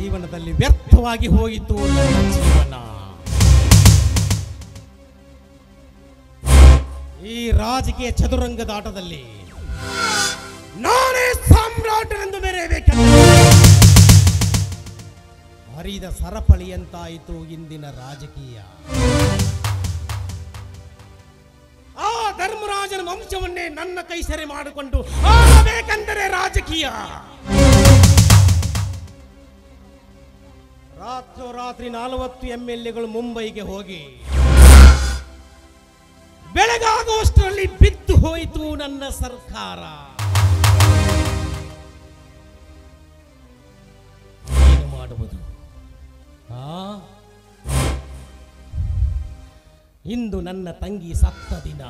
ಜೀವನದಲ್ಲಿ ವ್ಯರ್ಥವಾಗಿ ಹೋಯಿತು ನನ್ನ ಜೀವನ ಈ ರಾಜಕೀಯ ಚದುರಂಗದ ಆಟದಲ್ಲಿ ನಾನೇ ಸಾಮ್ರಾಟನೆಂದು ಮೆರೆಯಬೇಕೆಂದು ಹರಿದ ಸರಪಳಿಯಂತಾಯಿತು ಇಂದಿನ ರಾಜಕೀಯ ಆ ಧರ್ಮರಾಜನ ವಂಶವನ್ನೇ ನನ್ನ ಕೈ ಸೆರೆ ಮಾಡಿಕೊಂಡು ಆಳಬೇಕೆಂದರೆ ರಾಜಕೀಯ ರಾತ್ರೋರಾತ್ರಿ ನಲವತ್ತು ಎಂ ಎಲ್ ಎಗಳು ಮುಂಬೈಗೆ ಹೋಗಿ ಬೆಳಗಾಗುವಷ್ಟರಲ್ಲಿ ಬಿದ್ದು ಹೋಯಿತು ನನ್ನ ಸರ್ಕಾರ ಏನು ಮಾಡುವುದು ಆ ಇಂದು ನನ್ನ ತಂಗಿ ಸತ್ತ ದಿನ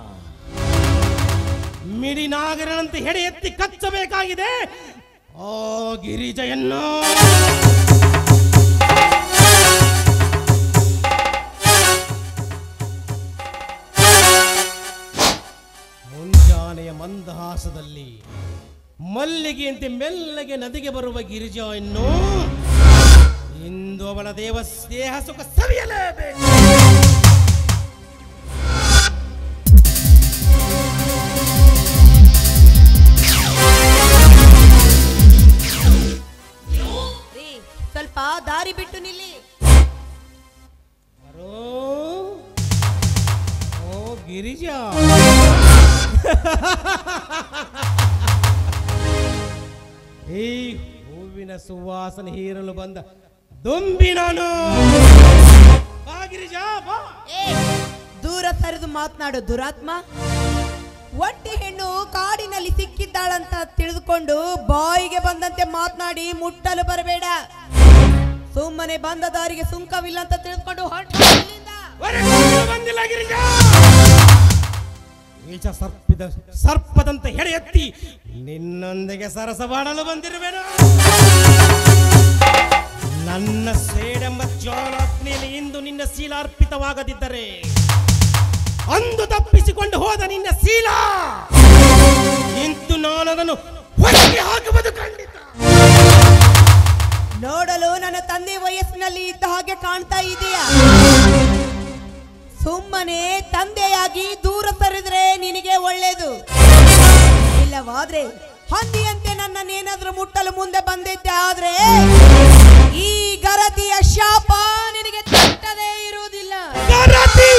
ಮಿಡಿನಾಗರನಂತೆ ಹೆಡೆ ಎತ್ತಿ ಕಚ್ಚಬೇಕಾಗಿದೆ ಆ ಗಿರಿಜಯನ್ನು ಮುಂಜಾನೆಯ ಮಂದಹಾಸದಲ್ಲಿ ಮಲ್ಲಿಗೆಯಂತೆ ಮೆಲ್ಲಗೆ ನದಿಗೆ ಬರುವ ಗಿರಿಜಾ ಇನ್ನು ಇಂದು ಅವಳ ದೇವ ಸ್ನೇಹ ಸುಖ ಸವಿಯಲೇಬೇಕು ರೀ ಸ್ವಲ್ಪ ದಾರಿ ಬಿಟ್ಟು ನಿಲ್ಲಿ ಯಾರೋ? ಓ ಗಿರಿಜಾ ಈ ಹೂವಿನ ಸುವಾಸನೆ ಹೀರಲು ಬಂದ ದುಂಬಿ ನಾನು ಬಾ ಗಿರಿಜಾ ಬಾ ಏ ದೂರ ಸರಿದು ಮಾತನಾಡು ದುರಾತ್ಮ ಒಟ್ಟಿ ಹೆಣ್ಣು ಕಾಡಿನಲ್ಲಿ ಸಿಕ್ಕಿದ್ದಾಳಂತ ತಿಳಿದುಕೊಂಡು ಬಾಯಿಗೆ ಬಂದಂತೆ ಮಾತನಾಡಿ ಮುಟ್ಟಲು ಬರಬೇಡ ಸುಮ್ಮನೆ ಬಂದ ದಾರಿಗೆ ಸುಂಕವಿಲ್ಲ ಅಂತ ತಿಳಿದುಕೊಂಡು ಹೊರಟು ಇಲ್ಲಿಂದ. ಹೊರಗೆ ಬಂದಿಲ್ಲ ಗಿರಿಜಾ ಈಚ ಸರ್ಪಿದ ಸರ್ಪದಂತೆ ಹೆಡೆ ಎತ್ತಿ ನಿನ್ನೊಂದಿಗೆ ಸರಸವಾಡಲು ಬಂದಿರುವೆನು ನನ್ನ ಸೇಡೆಂಬ ಜ್ವಾಲಾಗ್ನಿಯಲ್ಲಿ ಇಂದು ನಿನ್ನ ಶೀಲ ಅರ್ಪಿತವಾಗದಿದ್ದರೆ ಅಂದು ತಪ್ಪಿಸಿಕೊಂಡು ಹೋದ ನಿನ್ನ ಶೀಲ ಇಂದು ನಾನು ಅದನ್ನು ಹೊರಗೆ ಹಾಕುವುದು ಖಂಡಿತ ನೋಡಲು ನನ್ನ ತಂದೆ ವಯಸ್ಸಿನಲ್ಲಿ ಇದ್ದ ಹಾಗೆ ಕಾಣ್ತಾ ಇದೆಯಾ ಸುಮ್ಮನೆ ತಂದೆಯಾಗಿ ದೂರ ಸರಿದ್ರೆ ನಿನಗೆ ಒಳ್ಳೇದು ಇಲ್ಲವಾದ್ರೆ ಹಂದಿಯಂತೆ ನನ್ನನ್ನೇನಾದ್ರೂ ಮುಟ್ಟಲು ಮುಂದೆ ಬಂದಿದ್ದೆ ಆದ್ರೆ ಈ ಗರತಿಯ ಶಾಪ ನಿನಗೆ ತಟ್ಟದೇ ಇರುವುದಿಲ್ಲ ಗರತಿ!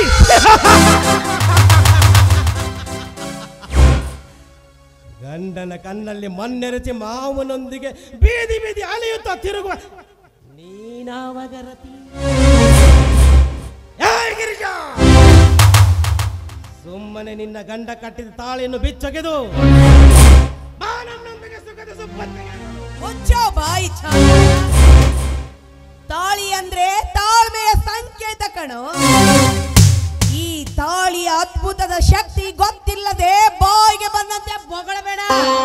ಗಂಡನ ಕಣ್ಣಲ್ಲಿ ಮಣ್ಣೆರಚಿ ಮಾವನೊಂದಿಗೆ ಬೀದಿ ಬೀದಿ ಅಲೆಯುತ್ತಾ ತಿರುಗುವ ನೀನಾವ ಗರತಿ ಏಯ್ ಗಿರಿಜಾ ಸುಮ್ಮನೆ ನಿನ್ನ ಗಂಡ ಕಟ್ಟಿದ ತಾಳಿಯನ್ನು ಬಿಚ್ಚೊಗೆದು ಬಾ ನನ್ನೊಂದಿಗೆ ಸುಖದ ಸುಪ್ಪತ್ತಿಗೆ. ಮುಚ್ಚೋ ಬಾಯಿ ಚಾಣ ತಾಳಿ ಅಂದ್ರೆ ತಾಳ್ಮೆಯ ಸಂಕೇತ ಕಣೋ ಈ ತಾಳಿಯ ಅದ್ಭುತದ ಶಕ್ತಿ ಗೊತ್ತಿಲ್ಲದೆ ಬಾಯಿಗೆ ಬಂದಂತೆ ಬೊಗಳಬೇಡ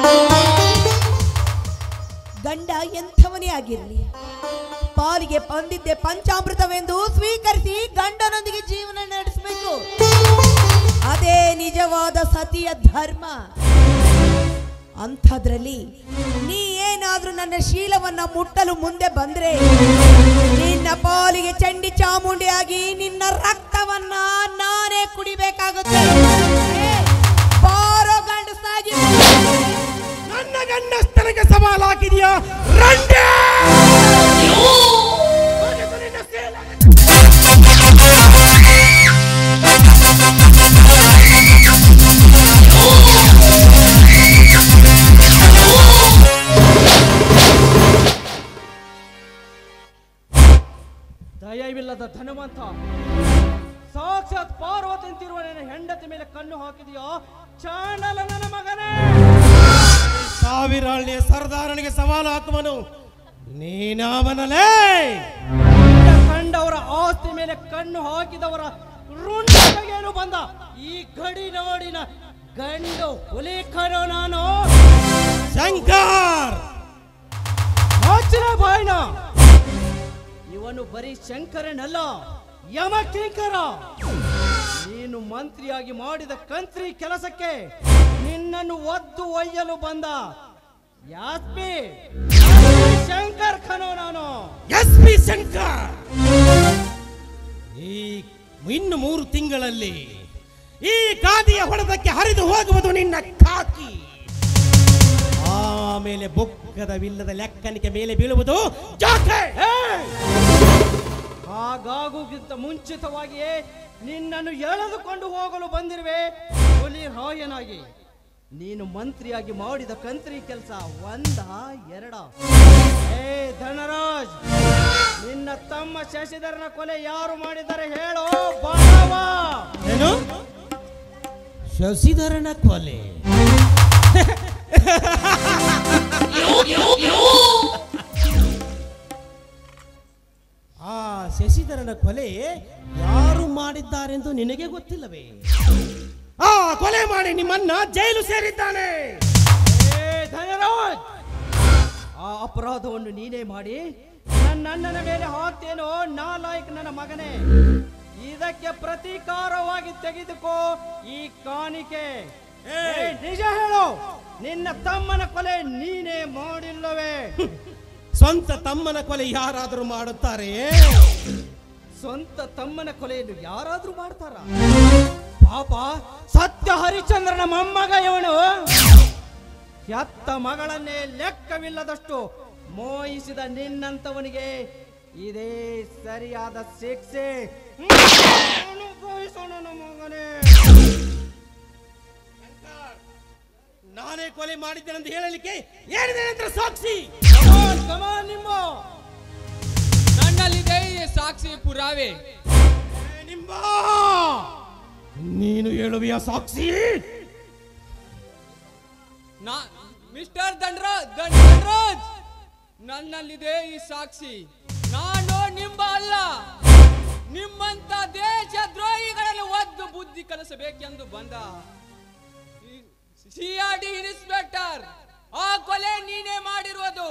ಗಂಡ ಎಂಥವನೇ ಆಗಿರಲಿ ಪಾಲಿಗೆ ಬಂದಿದ್ದೆ ಪಂಚಾಮೃತವೆಂದು ಸ್ವೀಕರಿಸಿ ಗಂಡನೊಂದಿಗೆ ಜೀವನ ನಡೆಸಬೇಕು ಅದೇ ನಿಜವಾದ ಸತಿಯ ಧರ್ಮ ಅಂಥದ್ರಲ್ಲಿ ನೀ ಏನಾದ್ರೂ ನನ್ನ ಶೀಲವನ್ನ ಮುಟ್ಟಲು ಮುಂದೆ ಬಂದ್ರೆ ನಿನ್ನ ಪಾಲಿಗೆ ಚಂಡಿ ಚಾಮುಂಡಿಯಾಗಿ ನಿನ್ನ ರಕ್ತವನ್ನ ನಾನೇ ಕುಡಿಬೇಕಾಗುತ್ತೆ ಏ, ಬಾರೋ ಗಂಡಸಾಗಿ ನನ್ನ ಗಂಡಸ್ತನಿಗೆ ಸವಾಲ್ ಹಾಕಿದೆಯಾ ರಂಡೆ ಹೊರಗೆ ನಿನ್ನ ಸೇಲ. ದಯವಿಲ್ಲದ ಧನವಂತ ಸಾಕ್ಷಾತ್ ಪಾರ್ವತಿ ಅಂತಿರುವ ನನ್ನ ಹೆಂಡತಿ ಮೇಲೆ ಕಣ್ಣು ಹಾಕಿದೆಯೋ ಚಾಂಡಲ ನನ್ನ ಮಗನೇ ಸಾವಿರ ಹಳ್ಳಿಯ ಸರ್ದಾರನಿಗೆ ಸವಾಲು ಹಾಕುವನು ನೀನಾವನಲೇ ಕಂಡ ಕಂಡವರ ಆಸ್ತಿ ಮೇಲೆ ಕಣ್ಣು ಹಾಕಿದವರ ರುಂಡಗೇನು ಬಂದ ಈ ಗಡಿ ನಾಡಿನ ಗಂಡು ಹುಲಿಖರು ನಾನು ಶಂಕರ್ ನಾಚಿನ ಬಾಯ್ನ ಇವನು ಬರೀ ಶಂಕರನಲ್ಲ ಯಮ ಕಿಂಕರ ನೀನು ಮಂತ್ರಿಯಾಗಿ ಮಾಡಿದ ಕಂತ್ರಿ ಕೆಲಸಕ್ಕೆ ನಿನ್ನನ್ನು ಒದ್ದು ಒಯ್ಯಲು ಬಂದ ಯಾಸ್ಮಿ ಶಂಕರ್ ಖನೋ ನಾನು ಎಸ್ ಪಿ ಶಂಕರ್ ಈ ಇನ್ನು ಮೂರು ತಿಂಗಳಲ್ಲಿ ಈ ಗಾದಿಯ ಹೊಡೆದಕ್ಕೆ ಹರಿದು ಹೋಗುವುದು ನಿನ್ನ ಖಾಕಿ ಆಮೇಲೆ ಬೊಕ್ಕದವಿಲ್ಲದ ಲೆಕ್ಕನಿಕೆ ಮೇಲೆ ಬೀಳುವುದು ಜಾಕೆ ಹಾಗಾಗುವುದಕ್ಕಿಂತ ಮುಂಚಿತವಾಗಿಯೇ ನಿನ್ನನ್ನು ಎಳೆದುಕೊಂಡು ಹೋಗಲು ಬಂದಿರುವೆ ಹುಲಿ ರಾಯನಾಗಿ ನೀನು ಮಂತ್ರಿಯಾಗಿ ಮಾಡಿದ ಕಂತ್ರಿ ಕೆಲಸ ಒಂದ ಎರಡ ಏ ಧನರಾಜ್ ನಿನ್ನ ತಮ್ಮ ಶಶಿಧರನ ಕೊಲೆ ಯಾರು ಮಾಡಿದ್ದಾರೆ ಹೇಳೋ ಬಾಳವ ಏನು ಶಶಿಧರನ ಕೊಲೆ ಆ ಶಶಿಧರನ ಕೊಲೆ ಯಾರು ಮಾಡಿದ್ದಾರೆಂದು ನಿನಗೆ ಗೊತ್ತಿಲ್ಲವೇ ಆ ಕೊಲೆ ಮಾಡಿ ನಿಮ್ಮನ್ನ ಜೈಲು ಸೇರಿದ್ದಾನೆ ಏ ಧನರಾಜ್ ಆ ಅಪರಾಧವನ್ನು ನೀನೇ ಮಾಡಿ ನನ್ನ ಅಣ್ಣನ ಮೇಲೆ ಹಾಕ್ತೇನೋ ನಾಲಾಯಕ್ ನನ್ನ ಮಗನೇ ಇದಕ್ಕೆ ಪ್ರತೀಕಾರವಾಗಿ ತೆಗೆದುಕೋ ಈ ಕಾಣಿಕೆ ಏ, ನಿಜ ಹೇಳು ನಿನ್ನ ತಮ್ಮನ ಕೊಲೆ ನೀನೇ ಮಾಡಿಲ್ಲವೇ ಸ್ವಂತ ತಮ್ಮನ ಕೊಲೆ ಯಾರಾದರೂ ಮಾಡುತ್ತಾರೆ ಸ್ವಂತ ತಮ್ಮನ ಕೊಲೆಯನ್ನು ಯಾರಾದ್ರೂ ಮಾಡ್ತಾರ ಪಾಪ ಸತ್ಯ ಹರಿಶ್ಚಂದ್ರನ ಮೊಮ್ಮಗ ಇವನು ಹೆತ್ತ ಮಗಳನ್ನೇ ಲೆಕ್ಕವಿಲ್ಲದಷ್ಟು ಮೋಹಿಸಿದ ನಿನ್ನಂತವನಿಗೆ ಇದೇ ಸರಿಯಾದ ಶಿಕ್ಷೆ ಅನುಭವಿಸು ನನ್ನ ಮಗನೇ ನಾನೇ ಕೊಲೆ ಮಾಡಿದ್ದೇನೆಂದು ಹೇಳಲಿಕ್ಕೆ ಏನಿದೆ ಅಂತ ಸಾಕ್ಷಿ ಕಮಾನ್ ಕಮಾನ್ ನಿಮ್ಮ ನನ್ನಲ್ಲಿದೆ ಈ ಸಾಕ್ಷಿ ಪುರಾವೆ ಏ ನಿಂಬ ನೀನು ಹೇಳುವಿಯ ಸಾಕ್ಷಿ ನಾ ಮಿಸ್ಟರ್ ದಂಡರಾಜ್ ದಂಡರಾಜ್ ನನ್ನಲ್ಲಿದೆ ಈ ಸಾಕ್ಷಿ ನಾನು ನಿಂಬ ಅಲ್ಲ ನಿಮ್ಮಂತ ದೇಶ ದ್ರೋಹಿಗಳನ್ನು ಒದ್ದು ಬುದ್ಧಿ ಕಲಿಸಬೇಕೆಂದು ಬಂದ ಸಿ ಆರ್ ಡಿ ಇನ್ಸ್ಪೆಕ್ಟರ್ ಆ ಕೊಲೆ ನೀನೇ ಮಾಡಿರುವುದು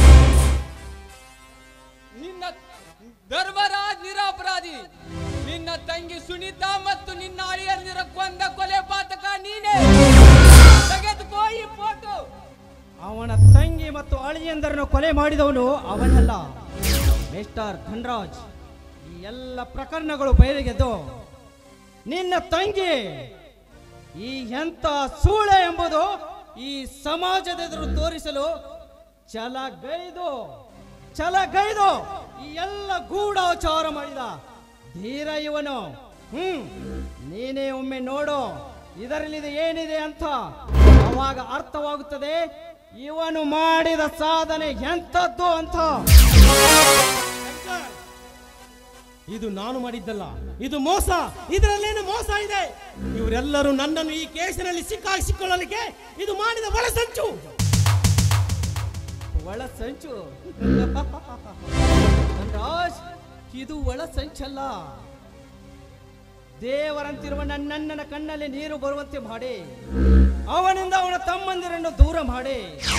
ನಿನ್ನ ಧರ್ಮರಾಜ್ ನಿರಪರಾಧಿ ನಿನ್ನ ತಂಗಿ ಸುನೀತಾ ಮತ್ತು ನಿನ್ನ ಅಳಿಯರ್ನಿರ ಕೊಂದ ಕೊಲೆ ಪಾತಕ ನೀನೇ ತೆಗೆದುಕೋ ಈ ಫೋಟೋ ಅವನ ತಂಗಿ ಮತ್ತು ಅಳಿಯಂದರನ್ನು ಕೊಲೆ ಮಾಡಿದವನು ಅವನಲ್ಲ ಮಿಸ್ಟರ್ ಧನ್ರಾಜ್ ಈ ಎಲ್ಲ ಪ್ರಕರಣಗಳು ಬಯಲಿಗೆದ್ದು ನಿನ್ನ ತಂಗಿ ಈ ಎಂತ ಸೂಳೆ ಎಂಬುದು ಈ ಸಮಾಜದೆದುರು ತೋರಿಸಲು ಛಲಗೈದು ಛಲಗೈದು ಈ ಎಲ್ಲ ಗೂಢಾಚಾರ ಮಾಡಿದ ಧೀರ ಇವನು ಹ್ಮ್ ನೀನೇ ಒಮ್ಮೆ ನೋಡು ಇದರಲ್ಲಿ ಏನಿದೆ ಅಂತ ಅವಾಗ ಅರ್ಥವಾಗುತ್ತದೆ ಇವನು ಮಾಡಿದ ಸಾಧನೆ ಎಂಥದ್ದು ಅಂತ ಇದು ನಾನು ಮಾಡಿದ್ದಲ್ಲ ಇದು ಮೋಸ ಇದರಲ್ಲೇನು ಮೋಸ ಇದೆ ಇವರೆಲ್ಲರೂ ನನ್ನನ್ನು ಈ ಕೇಸಿನಲ್ಲಿ ಸಿಕ್ಕಾಕಿಸಿಕೊಳ್ಳಲಿಕ್ಕೆ ಇದು ಮಾಡಿದ ಒಳಸಂಚು ಒಳ ಸಂಚು ಧನ್ರಾಜ್ ಇದು ಒಳ ಸಂಚಲ್ಲ ದೇವರಂತಿರುವ ನನ್ನಣ್ಣನ ಕಣ್ಣಲ್ಲಿ ನೀರು ಬರುವಂತೆ ಮಾಡಿ ಅವನಿಂದ ಅವನ ತಮ್ಮಂದಿರನ್ನು ದೂರ ಮಾಡಿ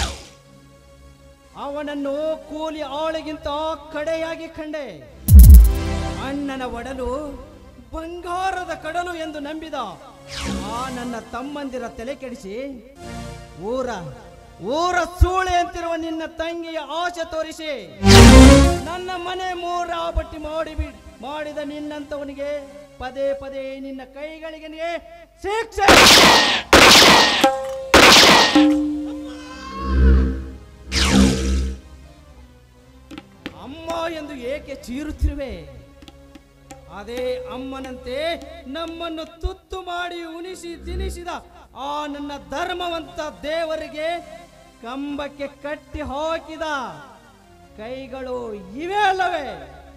ಅವನನ್ನು ಕೂಲಿ ಆಳಿಗಿಂತ ಕಡೆಯಾಗಿ ಕಂಡೆ ಅಣ್ಣನ ಒಡಲು ಬಂಗಾರದ ಕಡಲು ಎಂದು ನಂಬಿದ ಆ ನನ್ನ ತಮ್ಮಂದಿರ ತಲೆ ಕೆಡಿಸಿ ಊರ ಊರ ಸೂಳೆ ಅಂತಿರುವ ನಿನ್ನ ತಂಗಿಯ ಆಸೆ ತೋರಿಸಿ ನನ್ನ ಮನೆ ಮೂರ ಬಟ್ಟಿ ಮಾಡಿ ಬಿ- ಮಾಡಿದ ನಿನ್ನಂತವನಿಗೆ ಪದೇ ಪದೇ ನಿನ್ನ ಕೈಗಳಿಗೆ ಶಿಕ್ಷೆ ಅಮ್ಮ ಎಂದು ಏಕೆ ಚೀರುತ್ತಿರುವೆ ಅದೇ ಅಮ್ಮನಂತೆ ನಮ್ಮನ್ನು ತುತ್ತು ಮಾಡಿ ಉಣಿಸಿ ತಿನಿಸಿದ ಆ ನನ್ನ ಧರ್ಮವಂತ ದೇವರಿಗೆ ಕಂಬಕ್ಕೆ ಕಟ್ಟಿ ಹಾಕಿದ ಕೈಗಳು ಇವೆ ಅಲ್ಲವೇ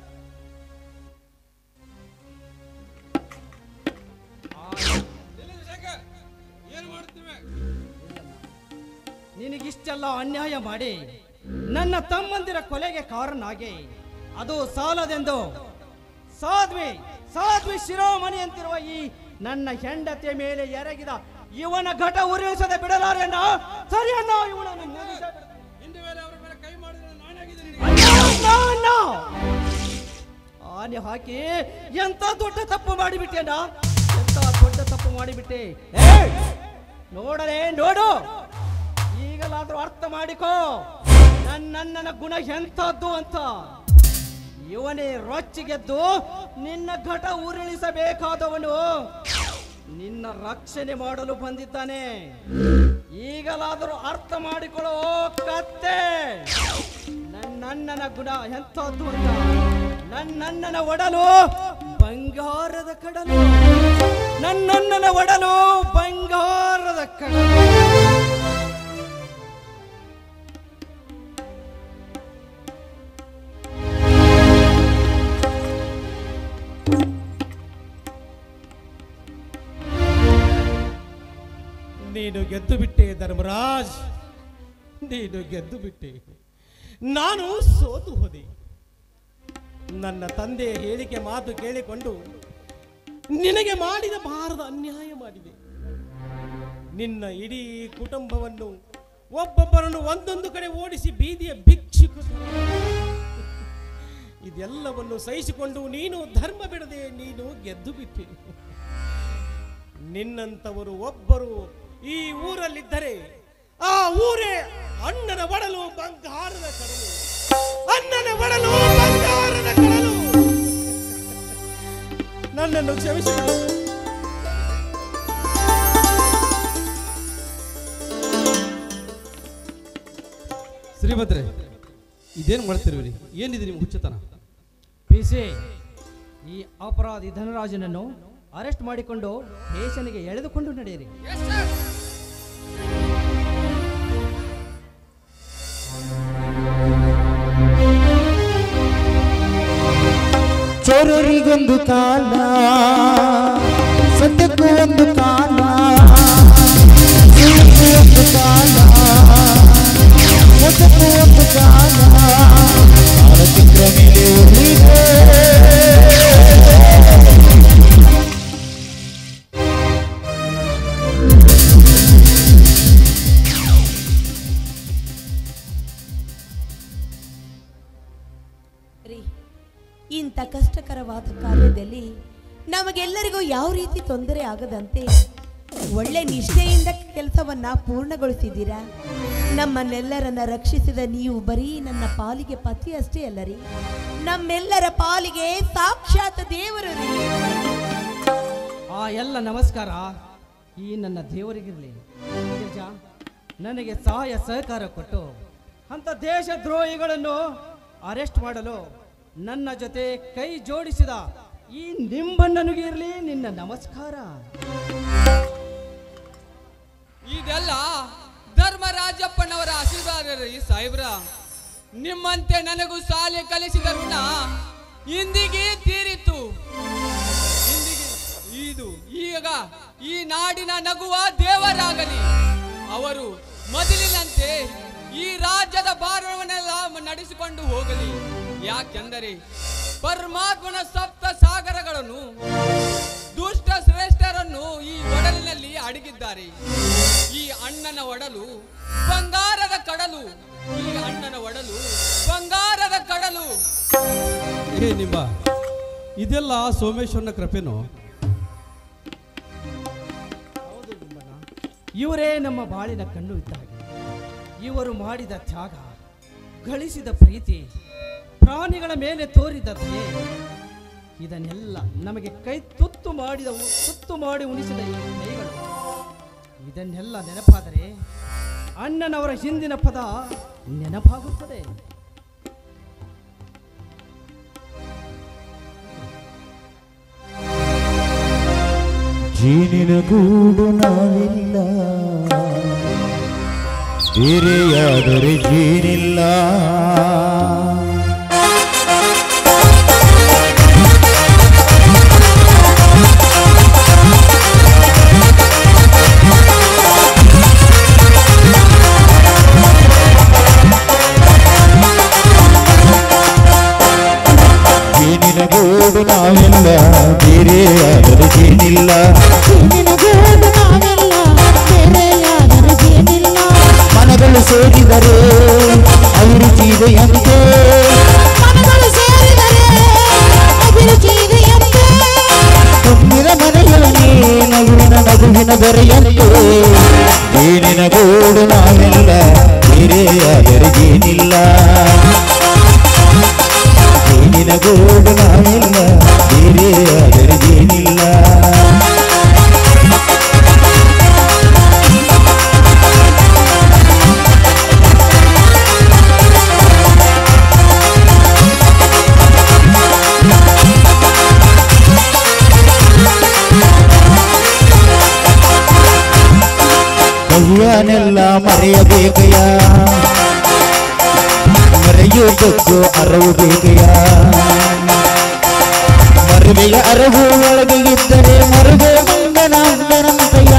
ನಿನಗಿಷ್ಟೆಲ್ಲ ಅನ್ಯಾಯ ಮಾಡಿ ನನ್ನ ತಮ್ಮಂದಿರ ಕೊಲೆಗೆ ಕಾರಣನಾಗಿ ಅದು ಸಾಲದೆಂದು ಸಾಧ್ವಿ ಸಾಧ್ವಿ ಶಿರೋಮಣಿ ಅಂತಿರುವ ಈ ನನ್ನ ಹೆಂಡತಿಯ ಮೇಲೆ ಎರಗಿದ ಇವನ ಘಟ ಉರಿಸದೆ ಬಿಡಲಾರೆನ್ನ ಸರಿಯನ್ನ ಇವನನ್ನು ಮುಗಿಸೇ ಬಿಡು. ಅಣ್ಣ, ಅಣ್ಣ! ಆನೆ ಹಾಕಿ ಎಂತ ದೊಡ್ಡ ತಪ್ಪು ಮಾಡಿಬಿಟ್ಟೆನ ಎಂತ ದೊಡ್ಡ ತಪ್ಪು ಮಾಡಿಬಿಟ್ಟೆ ಏ! ನೋಡಲೇ ನೋಡು ಈಗ ಈಗಲಾದ್ರೂ ಅರ್ಥ ಮಾಡಿಕೋ ನನ್ನಣ್ಣನ ಗುಣ ಎಂಥದ್ದು ಅಂತ ಇವನೇ ರೊಚ್ಚಿಗೆದ್ದು ನಿನ್ನ ಘಟ ಉರುಳಿಸಬೇಕಾದವನು ನಿನ್ನ ರಕ್ಷಣೆ ಮಾಡಲು ಬಂದಿದ್ದಾನೆ ಈಗಲಾದರೂ ಅರ್ಥ ಮಾಡಿಕೊಳ್ಳೋ ಕತ್ತೆ ನನ್ನಣ್ಣನ ಗುಣ ಎಂಥದ್ದು ಅಂತ ನನ್ನಣ್ಣನ ಒಡಲು ಬಂಗಾರದ ಕಡಲು ನನ್ನಣ್ಣನ ಒಡಲು ಬಂಗಾರದ ಕಡಲು ನೀನು ಗೆದ್ದು ಬಿಟ್ಟೆ ಧರ್ಮರಾಜ್ ನೀನು ಗೆದ್ದು ಬಿಟ್ಟೆ ನಾನು ಸೋತು ಹೋದೆ ನನ್ನ ತಂದೆಯ ಹೇಳಿಕೆ ಮಾತು ಕೇಳಿಕೊಂಡು ನಿನಗೆ ಮಾಡಿದ ಬಾರದ ಅನ್ಯಾಯ ಮಾಡಿದೆ ನಿನ್ನ ಇಡೀ ಕುಟುಂಬವನ್ನು ಒಬ್ಬೊಬ್ಬರನ್ನು ಒಂದೊಂದು ಕಡೆ ಓಡಿಸಿ ಬೀದಿಯ ಭಿಕ್ಷುಕ ಇದೆಲ್ಲವನ್ನು ಸಹಿಸಿಕೊಂಡು ನೀನು ಧರ್ಮ ಬಿಡದೆ ನೀನು ಗೆದ್ದು ಬಿಟ್ಟೆ ನಿನ್ನಂತವರು ಒಬ್ಬರು ಈ ಊರಲ್ಲಿದ್ದರೆ ಆ ಊರೇ ಅಣ್ಣನ ಒಡಲು ಬಂಗಾರದ ಕಡಲು ಅಣ್ಣನ ಒಡಲು ಬಂಗಾರದ ಕಡಲು ನನ್ನನ್ನು ಕ್ಷಮಿಸಿಬಿಡು ಶ್ರೀಭದ್ರೆ ಇದೇನು ಮಾಡ್ತಿರುವಿರಿ ಏನಿದೆ ನಿಮ್ಮ ಹುಚ್ಚತನ ಪಿಸಿ ಈ ಅಪರಾಧಿ ಧನರಾಜನನ್ನು ಅರೆಸ್ಟ್ ಮಾಡಿಕೊಂಡು ಸ್ಟೇಷನ್ಗೆ ಎಳೆದುಕೊಂಡು ನಡೆಯಿರಿ ಚೋರರಿಗೊಂದು ಕಾಲ ಸತ್ಯಕ್ಕೂ ಒಂದು ಕಾಲ ಸುಳ್ಳಿಗೂ ಒಂದು ಕಾಲ ಮೋಸಕ್ಕೂ ಒಂದು ಕಾಲ ಕಾಲಚಕ್ರ ಮೇಲೆ ಉರುಳಿದೆ. ರೀ ಇಂಥ ಕಷ್ಟಕರವಾದ ಕಾರ್ಯದಲ್ಲಿ ನಮಗೆಲ್ಲರಿಗೂ ಯಾವ ರೀತಿ ತೊಂದರೆ ಆಗದಂತೆ ಒಳ್ಳೆ ನಿಷ್ಠೆಯಿಂದ ಕೆಲಸವನ್ನ ಪೂರ್ಣಗೊಳಿಸಿದ್ದೀರಾ ನಮ್ಮನ್ನೆಲ್ಲರನ್ನ ರಕ್ಷಿಸಿದ ನೀವು ಬರೀ ನನ್ನ ಪಾಲಿಗೆ ಪತಿ ಅಷ್ಟೇ ಅಲ್ಲ ರೀ ನಮ್ಮೆಲ್ಲರ ಪಾಲಿಗೆ ಸಾಕ್ಷಾತ್ ದೇವರು ರೀ ಆ ಎಲ್ಲ ನಮಸ್ಕಾರ ಈ ನನ್ನ ದೇವರಿಗಿರಲಿ ಗಿರಿಜಾ ನನಗೆ ಸಹಾಯ ಸಹಕಾರ ಕೊಟ್ಟು ಅಂತ ದೇಶದ್ರೋಹಿಗಳನ್ನು ಅರೆಸ್ಟ್ ಮಾಡಲು ನನ್ನ ಜೊತೆ ಕೈ ಜೋಡಿಸಿದ ಈ ನಿಂಬಣ್ಣನಿಗೆ ಇರಲಿ ನಿನ್ನ ನಮಸ್ಕಾರ ಇದೆಲ್ಲ ಧರ್ಮರಾಜಪ್ಪನವರ ಆಶೀರ್ವಾದ ರೀ ಸಾಹೇಬ್ರ ನಿಮ್ಮಂತೆ ನನಗೂ ಶಾಲೆ ಕಲಿಸಿದ ಋಣ ಇಂದಿಗೆ ತೀರಿತು ಇಂದಿಗೆ ಇದು ಈಗ ಈ ನಾಡಿನ ನಗುವ ದೇವರಾಗಲಿ ಅವರು ಮೊದಲಿನಂತೆ ಈ ರಾಜ್ಯದ ಭಾರವನ್ನೆಲ್ಲ ನಡೆಸಿಕೊಂಡು ಹೋಗಲಿ ಯಾಕೆಂದರೆ ಪರಮಾತ್ಮನ ಸಪ್ತ ಸಾಗರಗಳನ್ನು ದುಷ್ಟ ಶ್ರೇಷ್ಠರನ್ನು ಈ ಒಡಲಿನಲ್ಲಿ ಅಡಗಿದ್ದಾರೆ ಈ ಅಣ್ಣನ ಒಡಲು ಬಂಗಾರದ ಕಡಲು ಈ ಅಣ್ಣನ ಒಡಲು ಬಂಗಾರದ ಕಡಲು ಏ ನಿಮ್ಮ ಇದೆಲ್ಲ ಸೋಮೇಶ್ವರನ ಕೃಪೆನೋ ಹೌದು ನಿಂಬಣ್ಣ ಇವರೇ ನಮ್ಮ ಬಾಳಿನ ಕಣ್ಣು ಇದ್ದ ಹಾಗೆ ಇವರು ಮಾಡಿದ ತ್ಯಾಗ ಗಳಿಸಿದ ಪ್ರೀತಿ ಪ್ರಾಣಿಗಳ ಮೇಲೆ ತೋರಿದ ದಯೆ ಇದನ್ನೆಲ್ಲ ನಮಗೆ ಕೈ ತುತ್ತು ಮಾಡಿದ ಉ- ತುತ್ತು ಮಾಡಿ ಉಣಿಸಿದ ಈ ಕೈಗಳು ಇದನ್ನೆಲ್ಲ ನೆನಪಾದರೆ ಅಣ್ಣನವರ ಹಿಂದಿನ ಪದ ನೆನಪಾಗುತ್ತದೆ ಜೀನಿನ ಗೂಡು ನಾವಿಲ್ಲ ಬೇರೆಯಾದರೆ ಜೀನಿಲ್ಲ ಜೀನಿನ ಗೂಡು ನಾವಿಲ್ಲ ಬೇರೆಯಾದರೆ ಜೀನಿಲ್ಲ ಮನಗಳು ಸೇರಿದರೆ ಅವರು ಜೀವೆಯಂತೆ ತುಂಬಿದ ಮನೆಯಲ್ಲಿ ನಗುವಿನ ನಗುವಿನ ದೊರೆಯಂತೆ ಜೀನಿನ ಗೂಡು ನಾವೆಲ್ಲ ಬೇರೆ ಆದರೆ ಏನಿಲ್ಲ ಜೇನಿನ ಗೂಡು ನಾವಿಲ್ಲ ಬೇರೆ ಆದರೆ ಏನಿಲ್ಲ ಕವ್ಯನೆಲ್ಲ ಮರೆಯಬೇಕಯ್ಯ ಮರೆಯುವುದಕ್ಕೂ ಅರವು ಬೇಕಯ್ಯ ಮರುವೆಯ ಅರವು ಒಳಗೆ ಇದ್ದರೆ ಮರುವೆ ಮಂಗನ ಅಂದನಂತಯ್ಯ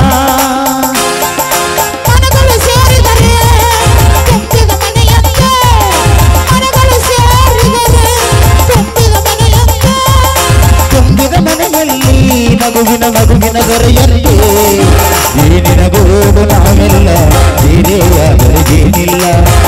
ಮನಗಳು ಸೇರಿದರೆ ತುಂಬಿದ ಮನೆಯಂತೆ ಮನಗಳು ಸೇರಿದರೆ ತುಂಬಿದ ಮನೆಯಂತೆ ತುಂಬಿದ ಮನೆಯಲ್ಲಿ ಮಗುವಿನ ಮಗುವಿನ ದೊರೆಯಂತೆ ಏನಿನ ಗೂಡು ನಾವೆಲ್ಲ ಬೇರೆಯಾದರೆ ಏನಿಲ್ಲ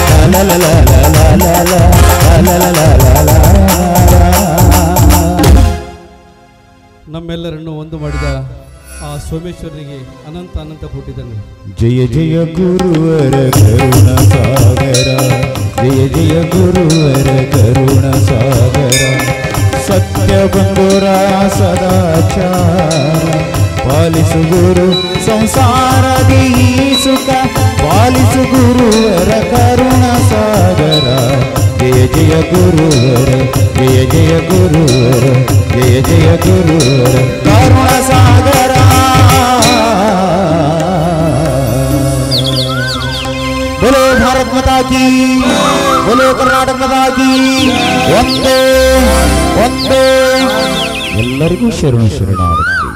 ನಮ್ಮೆಲ್ಲರನ್ನು ಒಂದು ಮಾಡಿದ ಆ ಸೋಮೇಶ್ವರನಿಗೆ ಅನಂತ ಅನಂತ ಹುಟ್ಟಿದನು ಜಯ ಜಯ ಗುರುವರ ಕರುಣ ಸಾಗರ ಜಯ ಜಯ ಗುರುವರ ಕರುಣ ಸಾಗರ ಸತ್ಯ ಬಂಧುರ ಸದಾಚಾರ ಪಾಲಿಸು ಗುರು ಸಂಸಾರದಿ ಈ ಸುಖ ಪಾಲಿಸು ಗುರುವರ ಕರುಣ ಸಾಗರ ಜಯ ಜಯ ಗುರುವರ ಜಯ ಜಯ ಗುರುವರ ಜಯ ಜಯ ಗುರುವರ ಕರುಣ ಸಾಗರ बोलो भारत माता की बोलो कर्नाटಕ ಮಾತಾ की ಒಂದೇ ಒಂದೇ ಎಲ್ಲರಿಗೂ ಶರಣು ಶರಣಾರ್ಥಿ